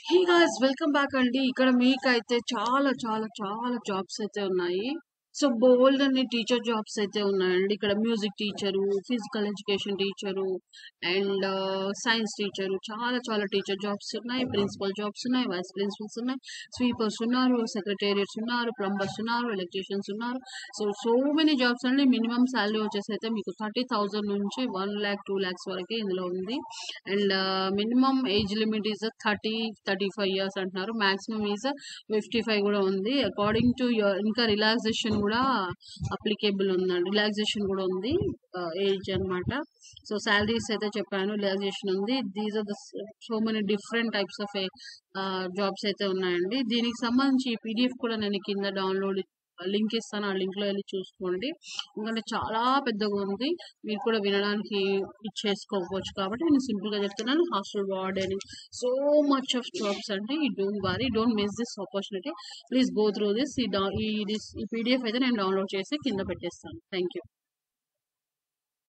hey guys welcome back అండి ఇక్కడ మీకైతే చాలా చాలా చాలా జాబ్స్ అయితే ఉన్నాయి సో బోల్డ్ అన్ని టీచర్ జాబ్స్ అయితే ఉన్నాయండి ఇక్కడ music teacher physical education teacher and science teacher చాలా చాలా టీచర్ జాబ్స్ ఉన్నాయి ప్రిన్సిపల్ జాబ్స్ ఉన్నాయి వైస్ ప్రిన్సిపల్స్ ఉన్నాయి స్వీపర్స్ ఉన్నారు సెక్రటేరియట్స్ ఉన్నారు ప్లంబర్స్ ఉన్నారు ఎలక్ట్రీషియన్స్ ఉన్నారు సో సో మెనీ జాబ్స్ అండి మినిమం శాలరీ వచ్చేసి అయితే మీకు థర్టీ థౌజండ్ నుంచి వన్ ల్యాక్ టూ ల్యాక్స్ వరకు ఇందులో ఉంది and minimum age limit is thirty thirty five years అంటున్నారు మాక్సిమం ఈజ్ ఫిఫ్టీ ఫైవ్ కూడా ఉంది అకార్డింగ్ టు ఇంకా రిలాక్సేషన్ కూడా అప్లికేబుల్ ఉందండి రిలాక్సేషన్ కూడా ఉంది ఏజ్ అన్నమాట సో శాలరీస్ అయితే చెప్పాను రిలాక్సేషన్ ఉంది these are the so many different types of jobs అయితే ఉన్నాయండి దీనికి సంబంధించి పీడిఎఫ్ కూడా నేను కింద డౌన్లోడ్ లింక్ ఇస్తాను ఆ లింక్ లో వెళ్ళి చూసుకోండి ఎందుకంటే చాలా పెద్దగా ఉంది మీరు కూడా వినడానికి ఇచ్చేసుకోవచ్చు కాబట్టి నేను సింపుల్ గా చెప్తున్నాను hostel warden so much of jobs అంటే ఈ don't worry don't miss this opportunity please go through this ఈ డా- ఈ this- ఈ పీడిఎఫ్ అయితే నేను డౌన్లోడ్ చేసి కింద పెట్టేస్తాను థ్యాంక్ యూ